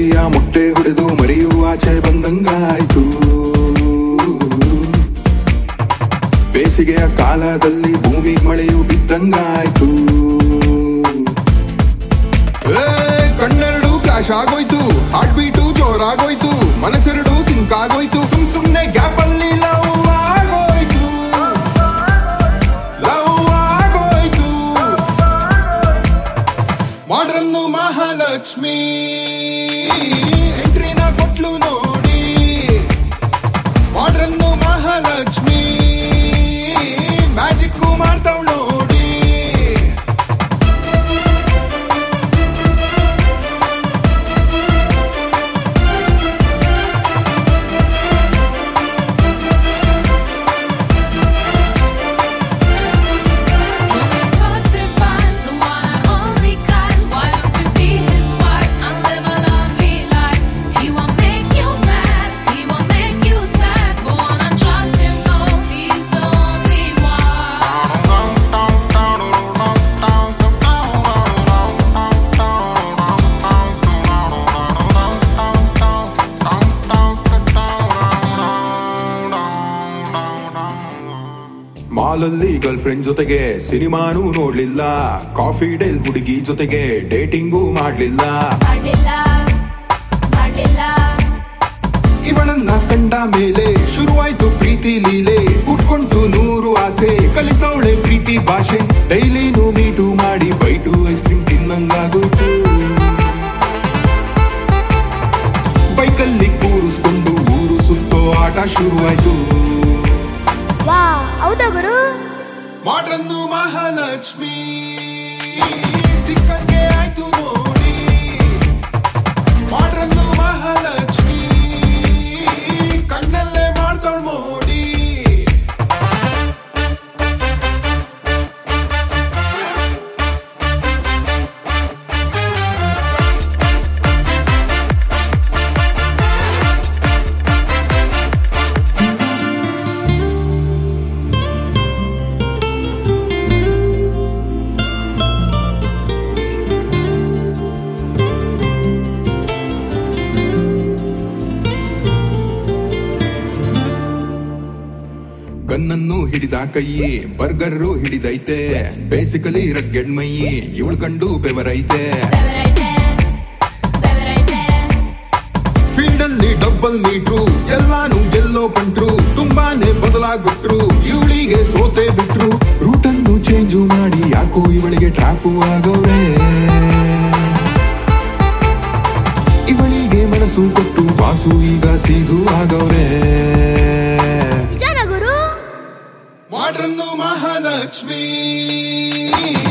ಕೋಳಿಯ ಮೊಟ್ಟೆ ಹೊಡೆದು ಮರಿಯು ಆಚೆ ಬಂದಂಗಾಯ್ತು ಬೇಸಿಗೆಯ ಕಾಲದಲ್ಲಿ ಭೂಮಿ ಮಳೆಯು ಬಿದ್ದಂಗಾಯ್ತು ಏ, ಕಣ್ಣೆರಡು ಕ್ಲಾಶ್ ಆಗೋಯ್ತು ಹಾರ್ಟ್ ಬೀಟು ಜೋರಾಗೋಯ್ತು ಮನಸ್ಸೆರಡು ಸಿಂಕ್ ಆಗೋಯ್ತು ಸುಮ್ ಸುಮ್ನೆ ಗ್ಯಾಪ್ ಅಲ್ಲಿ ಲವ್ ಆಗೋಯ್ತು ಲವ್ ಆಗೋಯ್ತು ಮಾಡ್ರನ್ನು ಮಹಾಲಕ್ಷ್ಮಿ ಎಂಟ್ರಿನ ಕೊಟ್ಲು ನೋಡಿ ಮಾಡ್ರನ್ನು ಮಹಾಲಕ್ಷ್ಮಿ ಮ್ಯಾಜಿಕ್ ಮಾಡ್ತಾವ್ ನೋಡಿ So to find the one and only kind. Why don't you be his wife and live a lovely life? He won't make you mad. He won't make you sad. Go on and trust him, though he's the only one. ಮಾಲಲ್ಲಿ girlfriend ಜೊತೆಗೆ ಸಿನಿಮಾನೂ ನೋಡ್ಲಿಲ್ಲ coffee Dale ಹುಡುಗಿ ಜೊತೆಗೆ ಡೇಟಿಂಗೂ ಮಾಡ್ಲಿಲ್ಲ ಮಾಡಿಲ್ಲ ಮಾಡಿಲ್ಲ ಇವಳನ್ನ ಕಂಡ ಮೇಲೆ ಶುರುವಾಯ್ತು ಪ್ರೀತಿ ಲೀಲೆ ಉಟ್ಕೊಂತು ನೂರು ಆಸೆ ಕಲಿಸವಳೆ ಪ್ರೀತಿ ಭಾಷೆ ಡೈಲಿನೂ ಮೀಟು ಮಾಡಿ ಬೈಟು ಐಸ್ ಕ್ರೀಮ್ ತಿನ್ನಂಗಾಗೋಯ್ತು ಬೈಕಲ್ಲಿ ಕೂರಿಸ್ಕೊಂಡು ಊರು ಸುತ್ತೋ ಆಟ ಶುರುವಾಯ್ತು ವಾ ಹೌದಾ ಗುರು ಮಾಡ್ರನ್ನು ಮಹಾಲಕ್ಷ್ಮಿ ಸಿಕ್ಕಂಗೆ ಆಯ್ತು ನೋಡಿ ಮಾಡ್ರನ್ನು ಮಹಾಲಕ್ಷ್ಮಿ ಕಣ್ಣಲ್ಲೇ ಮಾಡ್ತಾಳ್ ನೋಡಿ ಗನ್ನನ್ನು ಹಿಡಿದ ಕೈ ಬರ್ಗರ್ ಹಿಡಿದೈತೆ ಬೇಸಿಕಲಿ ರಗ್ಗೆಡ್ ಮೈ ಇವಳು ಕಂಡು ಬೆವರೈತೆ ಬೆವರೈತೆ ಬೆವರೈತೆ ಫೀಲ್ಡ್ ಅಲ್ಲಿ ಡಬ್ಬಲ್ ಮೀಟ್ರು ಎಲ್ಲಾನು ಗೆಲ್ಲೋ ಪಂಟ್ರು ತುಂಬಾನೇ ಬದಲಾಗ್ಬಿಟ್ರು ಇವಳಿಗೆ ಸೋತೆ ಬಿಟ್ರು ರೂಟನ್ನು ಚೇಂಜು ಮಾಡಿ ಯಾಕೋ ಇವಳಿಗೆ ಟ್ರಾಪು ಆಗೋರೆ ಇವಳಿಗೆ ಮನಸ್ಸು ಕೊಟ್ಟು ಬಾಸು ಈಗ ಸೀಸು ಆಗವ್ರೆ ನಿಜಾನ ಗುರು ಮಾಡ್ರನ್ನು ಮಹಾಲಕ್ಷ್ಮಿ